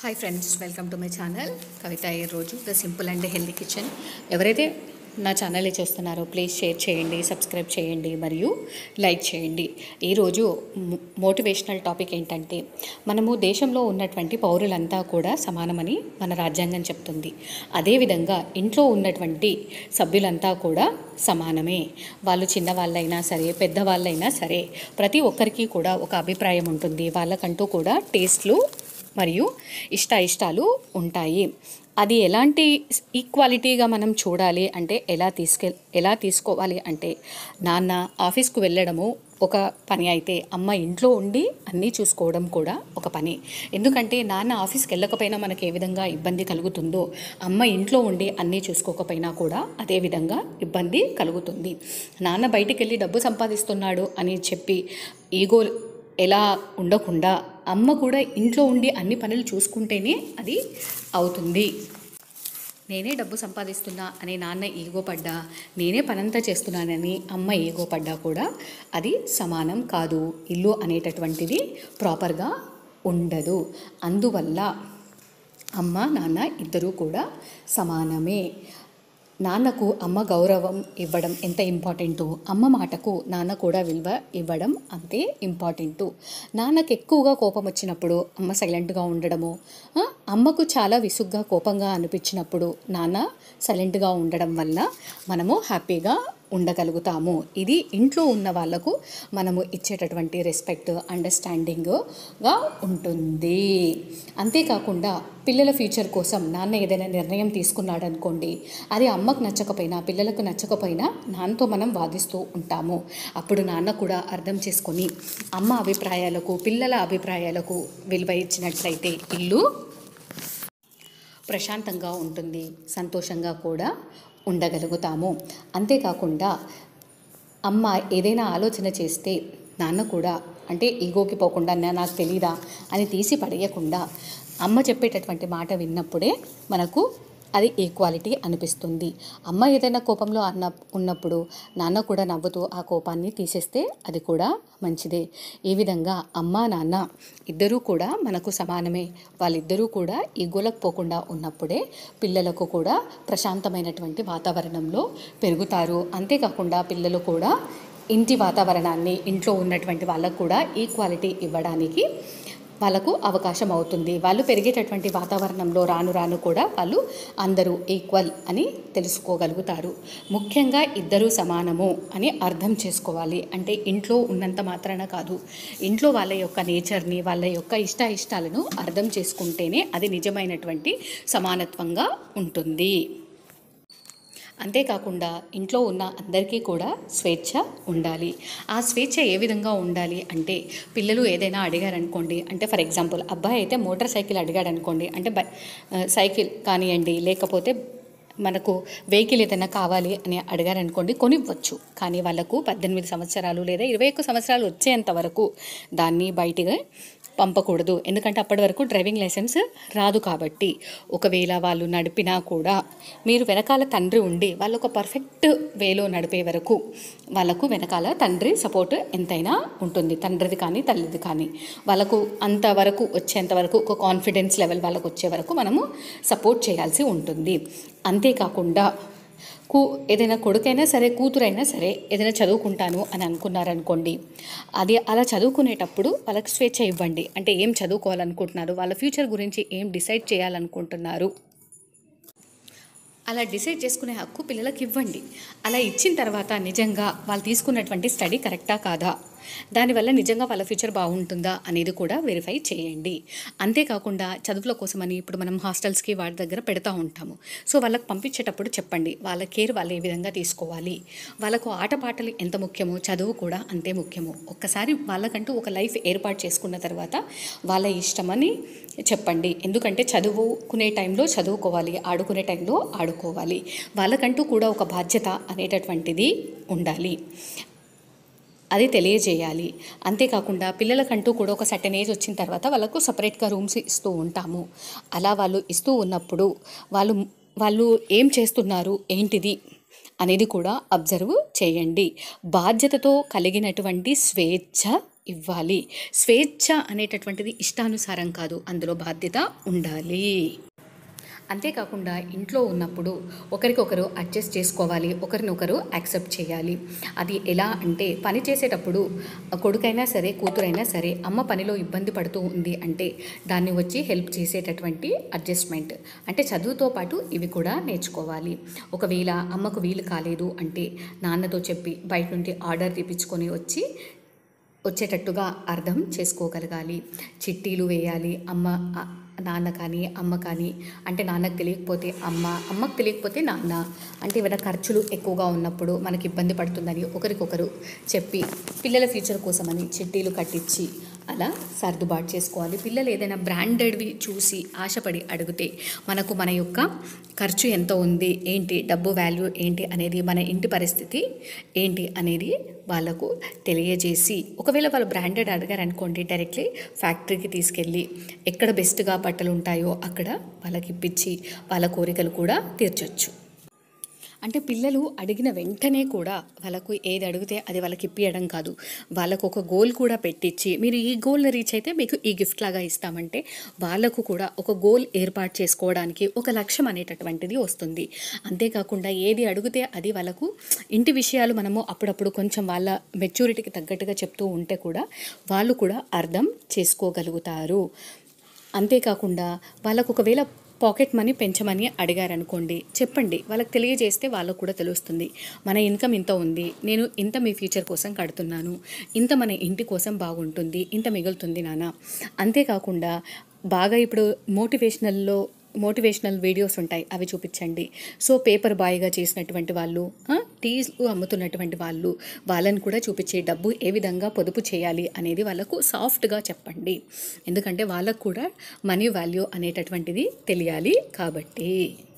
hi friends welcome to my channel Kavitha ఈ రోజు the simple and healthy kitchen ఎవరైతే నా ఛానల్ని చూస్తున్నారో ప్లీజ్ షేర్ చేయండి సబ్స్క్రైబ్ చేయండి మరియు లైక్ చేయండి ఈరోజు మోటివేషనల్ టాపిక్ ఏంటంటే మనము దేశంలో ఉన్నటువంటి పౌరులంతా కూడా సమానమని మన రాజ్యాంగం చెప్తుంది అదేవిధంగా ఇంట్లో ఉన్నటువంటి సభ్యులంతా కూడా సమానమే వాళ్ళు చిన్నవాళ్ళైనా సరే పెద్దవాళ్ళైనా సరే ప్రతి ఒక్కరికి కూడా ఒక అభిప్రాయం ఉంటుంది వాళ్ళకంటూ కూడా టేస్ట్లు మరియు ఇష్ట ఇష్టాలు ఉంటాయి అది ఎలాంటి ఈక్వాలిటీగా మనం చూడాలి అంటే ఎలా తీసుకె ఎలా తీసుకోవాలి అంటే నాన్న ఆఫీస్కు వెళ్ళడము ఒక పని అయితే అమ్మ ఇంట్లో ఉండి అన్నీ చూసుకోవడం కూడా ఒక పని ఎందుకంటే నాన్న ఆఫీస్కి వెళ్ళకపోయినా మనకు ఏ విధంగా ఇబ్బంది కలుగుతుందో అమ్మ ఇంట్లో ఉండి అన్నీ చూసుకోకపోయినా కూడా అదే విధంగా ఇబ్బంది కలుగుతుంది నాన్న బయటికి వెళ్ళి డబ్బు సంపాదిస్తున్నాడు అని చెప్పి ఈగో ఎలా ఉండకుండా అమ్మ కూడా ఇంట్లో ఉండి అన్ని పనులు చూసుకుంటేనే అది అవుతుంది నేనే డబ్బు సంపాదిస్తున్నా అని నాన్న ఈగో పడ్డా నేనే పనంతా చేస్తున్నానని అమ్మ ఈగో పడ్డా కూడా అది సమానం కాదు ఇల్లు అనేటటువంటిది ప్రాపర్గా ఉండదు అందువల్ల అమ్మ నాన్న ఇద్దరూ కూడా సమానమే నాన్నకు అమ్మ గౌరవం ఇవ్వడం ఎంత ఇంపార్టెంటో అమ్మ మాటకు నాన్న కూడా విలువ ఇవ్వడం అంతే ఇంపార్టెంటు నాన్నకు ఎక్కువగా కోపం వచ్చినప్పుడు అమ్మ సైలెంట్గా ఉండడము ఆ, అమ్మకు చాలా విసుగ్గా కోపంగా అనిపించినప్పుడు నాన్న సైలెంట్గా ఉండడం వల్ల మనము హ్యాపీగా ఉండగలుగుతాము ఇది ఇంట్లో ఉన్న వాళ్ళకు మనము ఇచ్చేటటువంటి రెస్పెక్ట్ అండర్స్టాండింగ్గా ఉంటుంది అంతేకాకుండా పిల్లల ఫ్యూచర్ కోసం నాన్న ఏదైనా నిర్ణయం తీసుకున్నాడు అనుకోండి అది అమ్మకు నచ్చకపోయినా పిల్లలకు నచ్చకపోయినా నాన్నతో మనం వాదిస్తూ ఉంటాము అప్పుడు నాన్న కూడా అర్థం చేసుకొని అమ్మ అభిప్రాయాలకు పిల్లల అభిప్రాయాలకు విలువ ఇచ్చినట్లయితే ఇల్లు ప్రశాంతంగా ఉంటుంది సంతోషంగా కూడా ఉండగలుగుతాము అంతేకాకుండా అమ్మ ఏదైనా ఆలోచన చేస్తే నాన్న కూడా అంటే ఈగోకి పోకుండా "నా- నాకు తెలీదా అని తీసి పడేయకుండా అమ్మ చెప్పేటటువంటి మాట విన్నప్పుడే మనకు అది ఈక్వాలిటీ అనిపిస్తుంది అమ్మ ఏదైనా కోపంలో అన్న ఉన్నప్పుడు నాన్న కూడా నవ్వుతూ ఆ కోపాన్ని తీసేస్తే అది కూడా మంచిదే ఈ విధంగా అమ్మ నాన్న ఇద్దరూ కూడా మనకు సమానమే వాళ్ళిద్దరూ కూడా ఈగోలకు పోకుండా ఉన్నప్పుడే పిల్లలకు కూడా ప్రశాంతమైనటువంటి వాతావరణంలో పెరుగుతారు అంతేకాకుండా పిల్లలు కూడా ఇంటి వాతావరణాన్ని ఇంట్లో ఉన్నటువంటి వాళ్ళకు కూడా ఈక్వాలిటీ ఇవ్వడానికి వాళ్ళకు అవకాశం అవుతుంది వాళ్ళు పెరిగేటటువంటి వాతావరణంలో రాను రాను కూడా వాళ్ళు అందరూ ఈక్వల్ అని తెలుసుకోగలుగుతారు ముఖ్యంగా ఇద్దరూ సమానము అని అర్థం చేసుకోవాలి అంటే ఇంట్లో ఉన్నంత మాత్రాన కాదు ఇంట్లో వాళ్ళ యొక్క నేచర్ని వాళ్ళ యొక్క ఇష్ట ఇష్టాలను అర్థం చేసుకుంటేనే అది నిజమైనటువంటి సమానత్వంగా ఉంటుంది అంతేకాకుండా ఇంట్లో ఉన్న అందరికీ కూడా స్వేచ్ఛ ఉండాలి ఆ స్వేచ్ఛ ఏ విధంగా ఉండాలి అంటే పిల్లలు ఏదైనా అడిగారనుకోండి అంటే ఫర్ ఎగ్జాంపుల్ అబ్బాయి అయితే మోటార్ సైకిల్ అడిగాడు అనుకోండి అంటే బై ఆ, సైకిల్ కానివ్వండి లేకపోతే మనకు వెహికల్ ఏదైనా కావాలి అని అడిగారనుకోండి కొనివ్వచ్చు కానీ వాళ్ళకు పద్దెనిమిది సంవత్సరాలు లేదా ఇరవై ఒక్క సంవత్సరాలు వచ్చేంత వరకు దాన్ని బయటిగా పంపకూడదు ఎందుకంటే అప్పటి వరకు డ్రైవింగ్ లైసెన్స్ రాదు కాబట్టి ఒకవేళ వాళ్ళు నడిపినా కూడా మీరు వెనకాల తండ్రి ఉండి వాళ్ళు ఒక పర్ఫెక్ట్ వేలో నడిపే వరకు వాళ్ళకు వెనకాల తండ్రి సపోర్ట్ ఎంతైనా ఉంటుంది తండ్రిది కానీ తల్లిది కానీ వాళ్ళకు అంతవరకు వచ్చేంత వరకు ఒక కాన్ఫిడెన్స్ లెవెల్ వాళ్ళకు వచ్చే వరకు మనము సపోర్ట్ చేయాల్సి ఉంటుంది అంతేకాకుండా కూ ఏదైనా కొడుకైనా సరే కూతురైనా సరే ఏదైనా చదువుకుంటాను అని అనుకున్నారనుకోండి అది అలా చదువుకునేటప్పుడు వాళ్ళకి స్వేచ్ఛ ఇవ్వండి అంటే ఏం చదువుకోవాలనుకుంటున్నారు వాళ్ళ ఫ్యూచర్ గురించి ఏం డిసైడ్ చేయాలనుకుంటున్నారు అలా డిసైడ్ చేసుకునే హక్కు పిల్లలకి ఇవ్వండి అలా ఇచ్చిన తర్వాత నిజంగా వాళ్ళు తీసుకున్నటువంటి స్టడీ కరెక్టా కాదా దానివల్ల నిజంగా వాళ్ళ ఫ్యూచర్ బాగుంటుందా అనేది కూడా వెరిఫై చేయండి అంతేకాకుండా చదువుల కోసమని ఇప్పుడు మనం హాస్టల్స్కి వాటి దగ్గర పెడతా ఉంటాము సో వాళ్ళకి పంపించేటప్పుడు చెప్పండి వాళ్ళ కేర్ వాళ్ళు ఏ విధంగా తీసుకోవాలి వాళ్ళకు ఆటపాటలు ఎంత ముఖ్యమో చదువు కూడా అంతే ముఖ్యము ఒక్కసారి వాళ్ళకంటూ ఒక లైఫ్ ఏర్పాటు చేసుకున్న తర్వాత వాళ్ళ ఇష్టమని చెప్పండి ఎందుకంటే చదువుకునే టైంలో చదువుకోవాలి ఆడుకునే టైంలో ఆడుకోవాలి వాళ్ళకంటూ కూడా ఒక బాధ్యత అనేటటువంటిది ఉండాలి అది తెలియజేయాలి అంతేకాకుండా పిల్లలకంటూ కూడా ఒక సర్టెన్ ఏజ్ వచ్చిన తర్వాత వాళ్ళకు సపరేట్గా రూమ్స్ ఇస్తూ ఉంటాము అలా వాళ్ళు ఇస్తూ ఉన్నప్పుడు వాళ్ళు వాళ్ళు ఏం చేస్తున్నారు ఏంటిది అనేది కూడా అబ్జర్వ్ చేయండి బాధ్యతతో కలిగినటువంటి స్వేచ్ఛ ఇవ్వాలి స్వేచ్ఛ అనేటటువంటిది ఇష్టానుసారం కాదు అందులో బాధ్యత ఉండాలి అంతేకాకుండా ఇంట్లో ఉన్నప్పుడు ఒకరికొకరు అడ్జస్ట్ చేసుకోవాలి ఒకరినొకరు యాక్సెప్ట్ చేయాలి అది ఎలా అంటే పని చేసేటప్పుడు కొడుకైనా సరే కూతురైనా సరే అమ్మ పనిలో ఇబ్బంది పడుతూ ఉంది అంటే దాన్ని వచ్చి హెల్ప్ చేసేటటువంటి అడ్జస్ట్మెంట్ అంటే చదువుతో పాటు ఇవి కూడా నేర్చుకోవాలి ఒకవేళ అమ్మకు వీలు కాలేదు అంటే నాన్నతో చెప్పి బయట నుండి ఆర్డర్ తీపించుకొని వచ్చి వచ్చేటట్టుగా అర్థం చేసుకోగలగాలి చిట్టీలు వేయాలి అమ్మ అ- నాన్న కానీ అమ్మ కానీ అంటే నాన్నకు తెలియకపోతే అమ్మ అమ్మకు తెలియకపోతే నాన్న అంటే ఏమైనా ఖర్చులు ఎక్కువగా ఉన్నప్పుడు మనకి ఇబ్బంది పడుతుందని ఒకరికొకరు చెప్పి పిల్లల ఫ్యూచర్ కోసమని చిట్టీలు కట్టించి అలా సర్దుబాటు చేసుకోవాలి పిల్లలు ఏదైనా బ్రాండెడ్వి చూసి ఆశపడి అడిగితే మనకు మన యొక్క ఖర్చు ఎంత ఉంది ఏంటి డబ్బు వాల్యూ ఏంటి అనేది మన ఇంటి పరిస్థితి ఏంటి అనేది వాళ్ళకు తెలియజేసి ఒకవేళ వాళ్ళు బ్రాండెడ్ అడిగారు అనుకోండి డైరెక్ట్లీ ఫ్యాక్టరీకి తీసుకెళ్ళి ఎక్కడ బెస్ట్గా బట్టలు ఉంటాయో అక్కడ వాళ్ళకి ఇప్పించి వాళ్ళ కోరికలు కూడా తీర్చొచ్చు అంటే పిల్లలు అడిగిన వెంటనే కూడా వాళ్ళకు ఏది అడిగితే అది వాళ్ళకి ఇప్పియడం కాదు వాళ్ళకు ఒక గోల్ కూడా పెట్టించి మీరు ఈ గోల్ని రీచ్ అయితే మీకు ఈ గిఫ్ట్ లాగా ఇస్తామంటే వాళ్ళకు కూడా ఒక గోల్ ఏర్పాటు చేసుకోవడానికి ఒక లక్ష్యం అనేటటువంటిది వస్తుంది అంతేకాకుండా ఏది అడిగితే అది వాళ్ళకు ఇంటి విషయాలు మనము అప్పుడప్పుడు కొంచెం వాళ్ళ మెచ్యూరిటీకి తగ్గట్టుగా చెప్తూ ఉంటే కూడా వాళ్ళు కూడా అర్థం చేసుకోగలుగుతారు అంతేకాకుండా వాళ్ళకు ఒకవేళ పాకెట్ మనీ పెంచమని అడిగారనుకోండి చెప్పండి వాళ్ళకి తెలియజేస్తే వాళ్ళకు కూడా తెలుస్తుంది మన ఇన్కమ్ ఇంత ఉంది నేను ఇంత మీ ఫ్యూచర్ కోసం కడుతున్నాను ఇంత మన ఇంటి కోసం బాగుంటుంది ఇంత మిగులుతుంది నాన్న అంతేకాకుండా బాగా ఇప్పుడు మోటివేషనల్లో మోటివేషనల్ వీడియోస్ ఉంటాయి అవి చూపించండి సో పేపర్ బాయ్గా చేసినటువంటి వాళ్ళు ఆ, టీలు అమ్ముతున్నటువంటి వాళ్ళు వాళ్ళని కూడా చూపించే డబ్బు ఏ విధంగా పొదుపు చేయాలి అనేది వాళ్ళకు సాఫ్ట్గా చెప్పండి ఎందుకంటే వాళ్ళకు కూడా మనీ వాల్యూ అనేటటువంటిది తెలియాలి కాబట్టి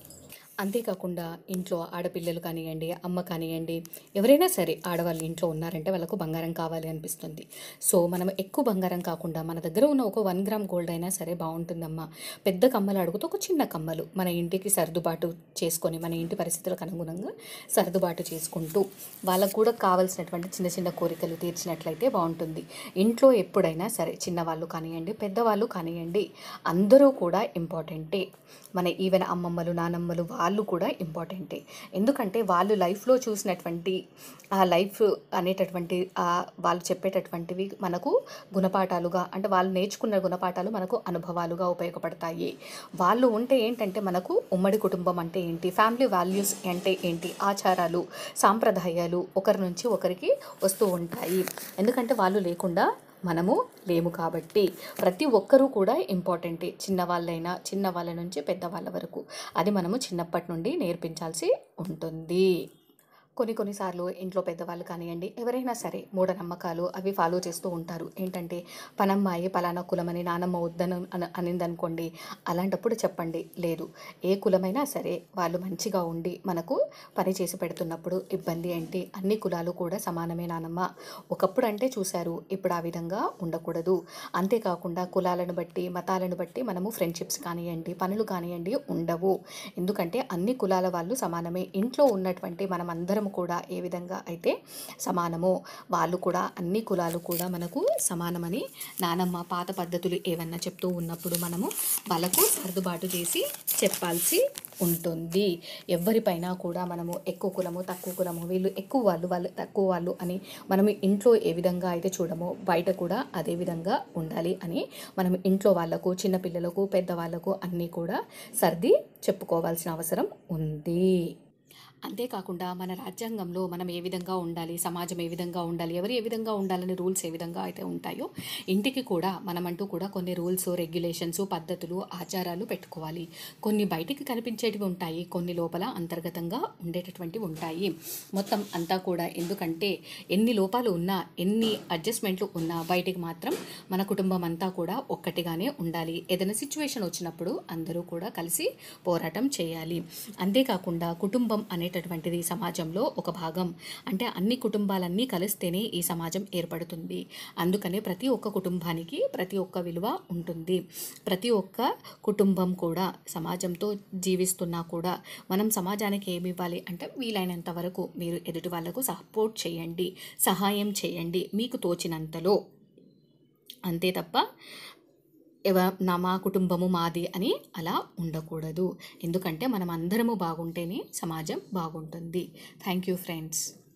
అంతేకాకుండా ఇంట్లో ఆడపిల్లలు కానివ్వండి అమ్మ కానివ్వండి ఎవరైనా సరే ఆడవాళ్ళు ఇంట్లో ఉన్నారంటే వాళ్ళకు బంగారం కావాలి అనిపిస్తుంది సో మనం ఎక్కువ బంగారం కాకుండా మన దగ్గర ఉన్న ఒక వన్ గ్రామ్ గోల్డ్ అయినా సరే బాగుంటుందమ్మా పెద్ద కమ్మలు అడుగుతూ ఒక చిన్న కమ్మలు మన ఇంటికి సర్దుబాటు చేసుకొని మన ఇంటి పరిస్థితులకు అనుగుణంగా సర్దుబాటు చేసుకుంటూ వాళ్ళకు కూడా కావాల్సినటువంటి చిన్న చిన్న కోరికలు తీర్చినట్లయితే బాగుంటుంది ఇంట్లో ఎప్పుడైనా సరే చిన్నవాళ్ళు కానివ్వండి పెద్దవాళ్ళు కానివ్వండి అందరూ కూడా ఇంపార్టెంటే మన ఈవెన్ అమ్మమ్మలు నానమ్మలు వాళ్ళు కూడా ఇంపార్టెంటే ఎందుకంటే వాళ్ళు లైఫ్లో చూసినటువంటి ఆ లైఫ్ అనేటటువంటి ఆ వాళ్ళు చెప్పేటటువంటివి మనకు గుణపాఠాలుగా అంటే వాళ్ళు నేర్చుకున్న గుణపాఠాలు మనకు అనుభవాలుగా ఉపయోగపడతాయి వాళ్ళు ఉంటే ఏంటంటే మనకు ఉమ్మడి కుటుంబం అంటే ఏంటి ఫ్యామిలీ వాల్యూస్ అంటే ఏంటి ఆచారాలు సాంప్రదాయాలు ఒకరి నుంచి ఒకరికి వస్తూ ఉంటాయి ఎందుకంటే వాళ్ళు లేకుండా మనము లేము కాబట్టి ప్రతి ఒక్కరూ కూడా ఇంపార్టెంటే చిన్నవాళ్ళైనా చిన్న వాళ్ళ నుంచి పెద్దవాళ్ళ వరకు అది మనము చిన్నప్పటి నుండి నేర్పించాల్సి ఉంటుంది కొన్ని కొన్నిసార్లు ఇంట్లో పెద్దవాళ్ళు కానివ్వండి ఎవరైనా సరే మూఢనమ్మకాలు అవి ఫాలో చేస్తూ ఉంటారు ఏంటంటే పనమ్మాయి పలానా కులమని నానమ్మ వద్దను అని అనిందనుకోండి అలాంటప్పుడు చెప్పండి లేదు ఏ కులమైనా సరే వాళ్ళు మంచిగా ఉండి మనకు పని చేసి పెడుతున్నప్పుడు ఇబ్బంది ఏంటి అన్ని కులాలు కూడా సమానమే నానమ్మ ఒకప్పుడు అంటే చూశారు ఇప్పుడు ఆ విధంగా ఉండకూడదు అంతేకాకుండా కులాలను బట్టి మతాలను బట్టి మనము ఫ్రెండ్షిప్స్ కానివ్వండి పనులు కానివ్వండి ఉండవు ఎందుకంటే అన్ని కులాల వాళ్ళు సమానమే ఇంట్లో ఉన్నటువంటి మనం అందరం కూడా ఏ విధంగా అయితే సమానమో వాళ్ళు కూడా అన్ని కులాలు కూడా మనకు సమానమని నానమ్మ పాత పద్ధతులు ఏమన్నా చెప్తూ ఉన్నప్పుడు మనము వాళ్ళకు సర్దుబాటు చేసి చెప్పాల్సి ఉంటుంది ఎవరిపైనా కూడా మనము ఎక్కువ కులము తక్కువ కులము వీళ్ళు ఎక్కువ వాళ్ళు వాళ్ళు తక్కువ వాళ్ళు అని మనం ఇంట్లో ఏ విధంగా అయితే చూడమో బయట కూడా అదే విధంగా ఉండాలి అని మనం ఇంట్లో వాళ్ళకు చిన్నపిల్లలకు పెద్దవాళ్ళకు అన్నీ కూడా సర్ది చెప్పుకోవాల్సిన అవసరం ఉంది అంతేకాకుండా మన రాజ్యాంగంలో మనం ఏ విధంగా ఉండాలి సమాజం ఏ విధంగా ఉండాలి ఎవరు ఏ విధంగా ఉండాలని రూల్స్ ఏ విధంగా అయితే ఉంటాయో ఇంటికి కూడా మనమంటూ కూడా కొన్ని రూల్స్ రెగ్యులేషన్స్ పద్ధతులు ఆచారాలు పెట్టుకోవాలి కొన్ని బయటికి కనిపించేటివి ఉంటాయి కొన్ని లోపల అంతర్గతంగా ఉండేటటువంటివి ఉంటాయి మొత్తం అంతా కూడా ఎందుకంటే ఎన్ని లోపాలు ఉన్నా ఎన్ని అడ్జస్ట్మెంట్లు ఉన్నా బయటికి మాత్రం మన కుటుంబం అంతా కూడా ఒక్కటిగానే ఉండాలి ఏదైనా సిచ్యువేషన్ వచ్చినప్పుడు అందరూ కూడా కలిసి పోరాటం చేయాలి అంతేకాకుండా కుటుంబం అనేటటువంటిది సమాజంలో ఒక భాగం అంటే అన్ని కుటుంబాలన్నీ కలిస్తేనే ఈ సమాజం ఏర్పడుతుంది అందుకనే ప్రతి ఒక్క కుటుంబానికి ప్రతి ఒక్క విలువ ఉంటుంది ప్రతి ఒక్క కుటుంబం కూడా సమాజంతో జీవిస్తున్నా కూడా మనం సమాజానికి ఏమి ఇవ్వాలి అంటే వీలైనంత వరకు మీరు ఎదుటి వాళ్ళకు సపోర్ట్ చేయండి సహాయం చేయండి మీకు తోచినంతలో అంతే తప్ప ఎవ నా మా కుటుంబము మాది అని అలా ఉండకూడదు ఎందుకంటే మనం అందరము బాగుంటేనే సమాజం బాగుంటుంది థ్యాంక్ యూ ఫ్రెండ్స్